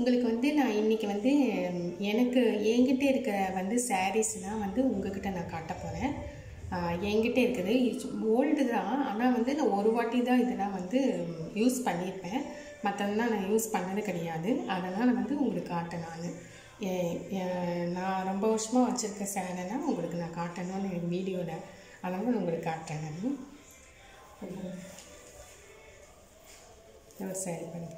உங்களுக்கு வந்து நான் இன்றைக்கி வந்து ம், எனக்கு என்கிட்ட இருக்கிற வந்து சாரீஸ்லாம் வந்து உங்ககிட்ட நான் காட்ட போகிறேன் என்கிட்ட இருக்குது ஓல்டு தான் ஆனால் வந்து நான் ஒரு வாட்டி தான் இதெல்லாம் வந்து யூஸ் பண்ணியிருப்பேன் மற்றதெல்லாம் நான் யூஸ் பண்ணது கிடையாது அதனால் வந்து உங்களுக்கு காட்டேன் நான் ஏ- ஏ- நான் ரொம்ப வருஷமாக வச்சுருக்க சேலைனா உங்களுக்கு நான் காட்டணும்னு எனக்கு வீடியோவில் அதனால் உங்களுக்கு காட்டுறேன் நான் ஒரு சேரீ பண்ணி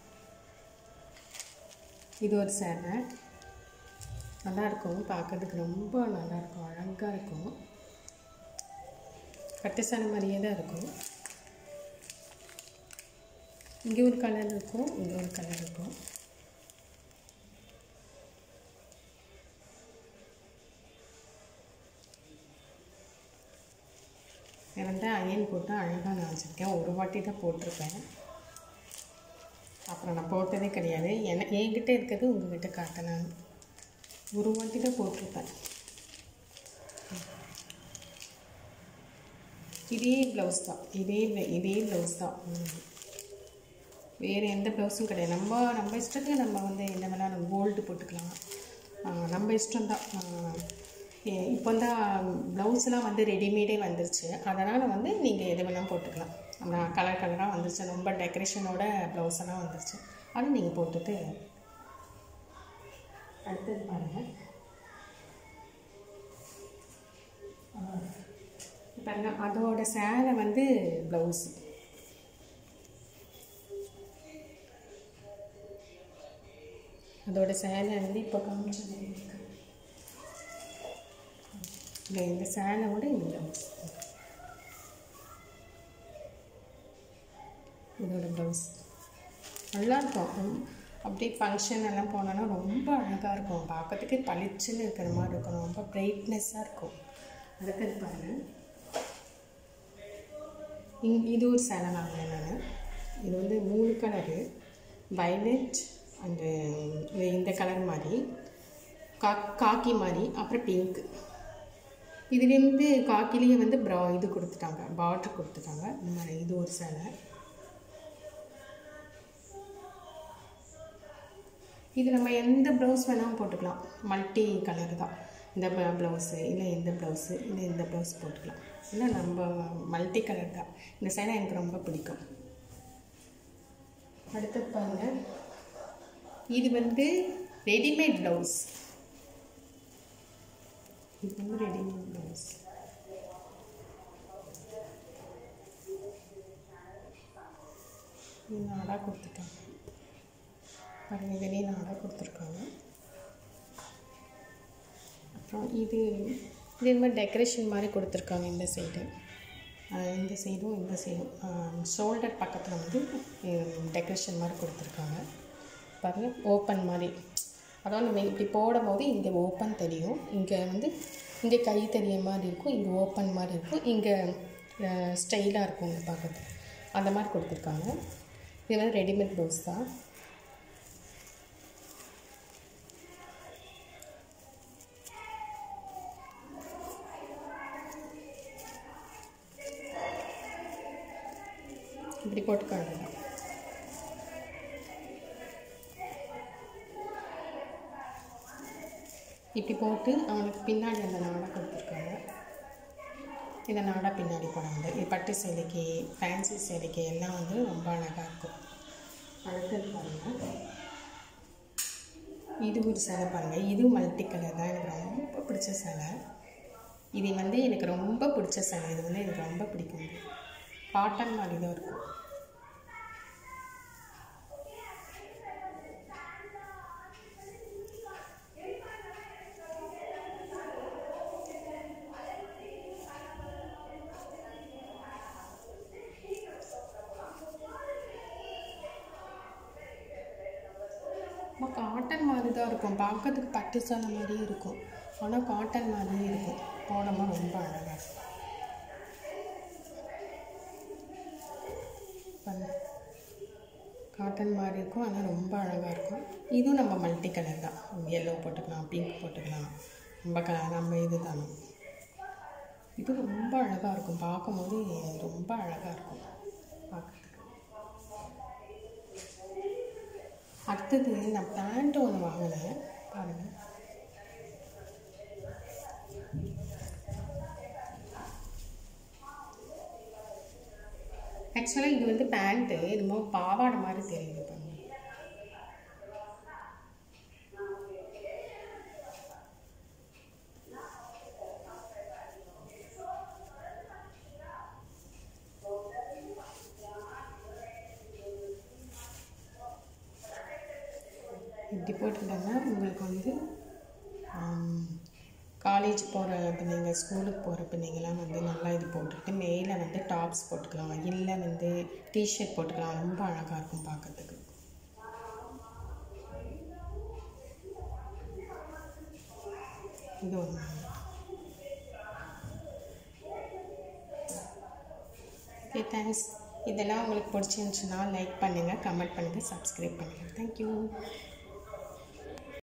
இது ஒரு சேலை நல்லாயிருக்கும் பார்க்கறதுக்கு ரொம்ப நல்லாயிருக்கும் அழகாக இருக்கும் பட்டு சேலை மாதிரியே தான் இருக்கும் இங்கே ஒரு கலர் இருக்கும் இங்கே ஒரு கலர் இருக்கும் இதை வந்து அயன் போட்டு அழகாக நான் வச்சுருக்கேன் ஒரு வாட்டி தான் போட்டிருப்பேன் அப்புறம் நான் போட்டதே கிடையாது என என்கிட்ட இருக்கிறது உங்ககிட்ட காட்டேன் நான் ஒரு வாட்டி தான் போட்டிருப்பேன் இதே ப்ளவுஸ் தான் இதே ble- இதே ப்ளவுஸ் தான் ம். வேறு எந்த ப்ளவுஸும் கிடையாது நம்ம நம்ம இஷ்டத்துக்கு நம்ம வந்து என்ன வேணாலும் கோல்டு போட்டுக்கலாம் ஆ, நம்ம இஷ்டம்தான் இப்போ தான் ப்ளவுஸ்லாம் வந்து ரெடிமேடே வந்துருச்சு அதனால் வந்து நீங்கள் எது வேணால் போட்டுக்கலாம் நம்ம கலர் கலராக வந்துருச்சு ரொம்ப டெக்கரேஷனோட ப்ளவுஸ் எல்லாம் வந்துருச்சு அதை நீங்கள் போட்டுட்டு அடுத்தது பாருங்கள் பாருங்க அதோட சேலை வந்து ப்ளவுஸ் அதோட சேலை வந்து இப்போ காமிச்சது இருக்கு இந்த இந்த சேலையோட இந்த ப்ளவுஸ் இதோட ப்ளவுஸ் நல்லாயிருக்கும் ரொம்ப- அப்படியே ஃபங்க்ஷன் எல்லாம் போனோன்னா ரொம்ப அழகாக இருக்கும் பார்க்கறதுக்கு பளிச்சுன்னு இருக்கிற மாதிரி இருக்கும் ரொம்ப பிரைட்னஸ்ஸாக இருக்கும் அடுத்தது பாருங்கள் இங் இது ஒரு சேலை வாங்கினேன் நான் இது வந்து மூணு கலரு வயலட் அண்டு இந்த கலர் மாதிரி கா காக்கி மாதிரி அப்புறம் பிங்க் இதுலேருந்து காக்கிலேயே வந்து ப்ரா இது கொடுத்துட்டாங்க பார்டர் கொடுத்துட்டாங்க இந்த மாதிரி இது ஒரு சேலை இது நம்ம எந்த ப்ளவுஸ் வேணாலும் போட்டுக்கலாம் மல்டி கலர் தான் இந்த ப்ளவுஸு இல்லை எந்த ப்ளவுஸு இல்லை இந்த ப்ளவுஸ் போட்டுக்கலாம் இல்லை நம்ம மல்டி கலர் தான் இந்த சேலை எனக்கு ரொம்ப பிடிக்கும் அடுத்தது பாருங்க இது வந்து ரெடிமேட் ப்ளவுஸ் இது வந்து ரெடிமேட் ப்ளவுஸ் இது நாடாக கொடுத்துட்டாங்க பாருங்க இதுலேயே நாடாக கொடுத்துருக்காங்க அப்புறம் இது இது மாதிரி டெக்கரேஷன் மாதிரி கொடுத்துருக்காங்க இந்த சைடு இந்த சைடும் இந்த சைடும் ஷோல்டர் பக்கத்தில் வந்து டெக்கரேஷன் மாதிரி கொடுத்துருக்காங்க பாருங்கள் ஓப்பன் மாதிரி அதாவது நம்ம இப்படி போடும் போது இங்கே ஓப்பன் தெரியும் இங்கே வந்து இங்கே கை தெரிய மாதிரி இருக்கும் இங்கே ஓப்பன் மாதிரி இருக்கும் இங்கே ஸ்டைலாக இருக்கும் இங்கே பார்க்கறது அந்த மாதிரி கொடுத்துருக்காங்க இது வந்து ரெடிமேட் ப்ளவுஸ் தான் இப்படி போட்டுக்காங்க இப்படி போட்டு அவனுக்கு பின்னாடி அந்த நாடா கொடுத்துருக்காங்க இந்த நாடா பின்னாடி போனாங்க இது பட்டு சேலைக்கு ஃபேன்சி சேலைக்கு எல்லாம் வந்து ரொம்ப அழகாக இருக்கும் அடுத்தது பாருங்கள் இது ஒரு சேலை பாருங்கள் இது மல்டி கலர் தான் எனக்கு ரொம்ப பிடிச்ச சேலை இது வந்து எனக்கு ரொம்ப பிடிச்ச சேலை இது வந்து எனக்கு ரொம்ப பிடிக்கும் காட்டன் மாதிரி தான் இருக்கும் ரொம்ப காட்டன் மாதிரி தான் இருக்கும் பார்க்கறதுக்கு பட்டு சேலை மாதிரியே இருக்கும் ஆனால் காட்டன் மாதிரியே இருக்கும் போனோமா ரொம்ப அழகாக இருக்கும் பாருங்க. காட்டன் மாதிரி இருக்கும் ஆனால் ரொம்ப அழகாக இருக்கும் இதுவும் நம்ம மல்டி கலர் தான் எல்லோ போட்டுக்கலாம் பிங்க் போட்டுக்கலாம் நம்ம க நம்ம இது தானே இது ரொம்ப அழகாக இருக்கும் பார்க்கும்போது ரொம்ப அழகாக இருக்கும் பார்க்கறதுக்கு அடுத்து அடுத்தது நான் பேண்ட் ஒன்று வாங்கினேன் பாருங்கள் ஆக்சுவலாக இது வந்து பேண்ட்டு என்னமோ பாவாடை மாதிரி தெரியுது பாருங்க இப்படி போட்டுட்டோம்னா உங்களுக்கு வந்து காலேஜ் போகிற பிள்ளைங்க ஸ்கூலுக்கு போகிற பிள்ளைங்களாம் வந்து நல்லா இது போட்டுட்டு மேலே வந்து டாப்ஸ் போட்டுக்கலாம் இல்லை வந்து டிஷர்ட் போட்டுக்கலாம் ரொம்ப அழகாக இருக்கும் பார்க்கறதுக்கு இது ஒன்று ஓகே தேங்க்ஸ் இதெல்லாம் உங்களுக்கு பிடிச்சிருந்துச்சுன்னா லைக் பண்ணுங்கள் கமெண்ட் பண்ணுங்கள் சப்ஸ்கிரைப் பண்ணுங்கள் தேங்க்யூ